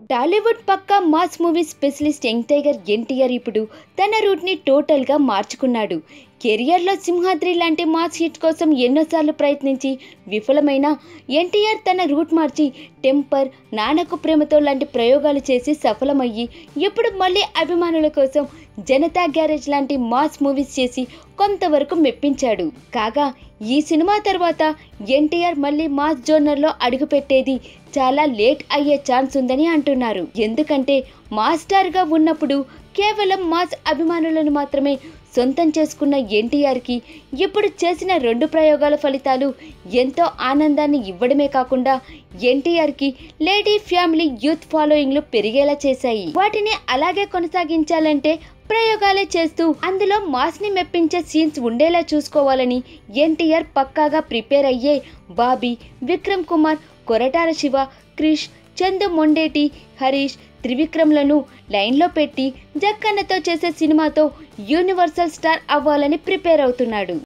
టాలీవుడ్ పక్కా mass movie specialist young tiger NTR ఇప్పుడు తన రూట్ని టోటల్గా మార్చుకున్నాడు కెరియర్లో సింహాద్రి లాంటి మాస్ హిట్ కోసం ఎన్నోసార్లు ప్రయత్నించి విఫలమైన ఎన్టీఆర్ తన రూట్ మార్చి టెంపర్ నాన్నకు ప్రేమతో లాంటి ప్రయోగాలు చేసి సఫలమయ్యి ఇప్పుడు మళ్ళీ అభిమానుల కోసం జనతా గ్యారేజ్ లాంటి మాస్ మూవీస్ చేసి కొంతవరకు మెప్పించాడు కాగా ఈ సినిమా తర్వాత ఎన్టీఆర్ మళ్ళీ మాస్ జోనర్లో అడుగుపెట్టేది చాలా లేట్ అయ్యే ఛాన్స్ ఉందని అంటున్నారు ఎందుకంటే మాస్టర్గా ఉన్నప్పుడు కేవలం మాస్ అభిమానులను మాత్రమే సొంతం చేసుకున్న ఎన్టీఆర్కి ఇప్పుడు చేసిన రెండు ప్రయోగాల ఫలితాలు ఎంతో ఆనందాన్ని ఇవ్వడమే కాకుండా ఎన్టీఆర్కి లేడీ ఫ్యామిలీ యూత్ ఫాలోయింగ్లు పెరిగేలా చేశాయి వాటిని అలాగే కొనసాగించాలంటే ప్రయోగాలే చేస్తూ అందులో మాస్ని మెప్పించే సీన్స్ ఉండేలా చూసుకోవాలని ఎన్టీఆర్ పక్కాగా ప్రిపేర్ అయ్యే బాబీ విక్రమ్ కుమార్ కొరటాల శివ క్రిష్ చందు మొండేటి హరీష్ త్రివిక్రమ్లను లైన్లో పెట్టి జక్కన్నతో చేసే సినిమాతో యూనివర్సల్ స్టార్ అవ్వాలని ప్రిపేర్ అవుతున్నాడు